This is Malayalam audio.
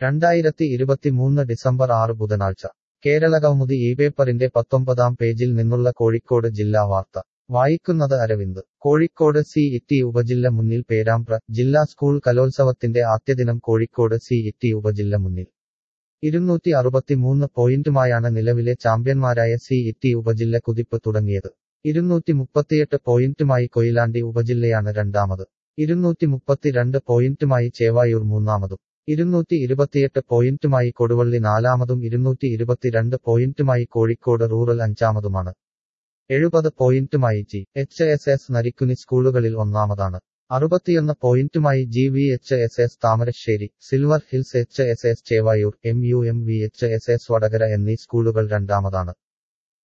രണ്ടായിരത്തി ഇരുപത്തിമൂന്ന് ഡിസംബർ ആറ് ബുധനാഴ്ച കേരള കൗമുദി ഈ പേപ്പറിന്റെ പത്തൊമ്പതാം പേജിൽ നിന്നുള്ള കോഴിക്കോട് ജില്ലാ വാർത്ത വായിക്കുന്നത് അരവിന്ദ് കോഴിക്കോട് സി ഇറ്റി ഉപജില്ല മുന്നിൽ പേരാമ്പ്ര ജില്ലാ സ്കൂൾ കലോത്സവത്തിന്റെ ആദ്യദിനം കോഴിക്കോട് സി ഇറ്റി ഉപജില്ല മുന്നിൽ ഇരുന്നൂറ്റി അറുപത്തിമൂന്ന് പോയിന്റുമായാണ് നിലവിലെ ചാമ്പ്യന്മാരായ സി ഇറ്റി ഉപജില്ല കുതിപ്പ് തുടങ്ങിയത് ഇരുന്നൂറ്റി മുപ്പത്തിയെട്ട് പോയിന്റുമായി കൊയിലാണ്ടി ഉപജില്ലയാണ് രണ്ടാമത് ഇരുന്നൂറ്റി മുപ്പത്തിരണ്ട് പോയിന്റുമായി ചേവായൂർ മൂന്നാമതും ഇരുന്നൂറ്റി ഇരുപത്തിയെട്ട് പോയിന്റുമായി കൊടുവള്ളി നാലാമതും ഇരുന്നൂറ്റി ഇരുപത്തിരണ്ട് പോയിന്റുമായി കോഴിക്കോട് റൂറൽ അഞ്ചാമതുമാണ് എഴുപത് പോയിന്റുമായി G H S S Narikkuni സ്കൂളുകളിൽ ഒന്നാമതാണ് അറുപത്തിയൊന്ന് പോയിന്റുമായി G V H S S Thamarassery Silver Hills H S S Chevayur M U M V H S S Vadakara എന്നീ സ്കൂളുകൾ രണ്ടാമതാണ്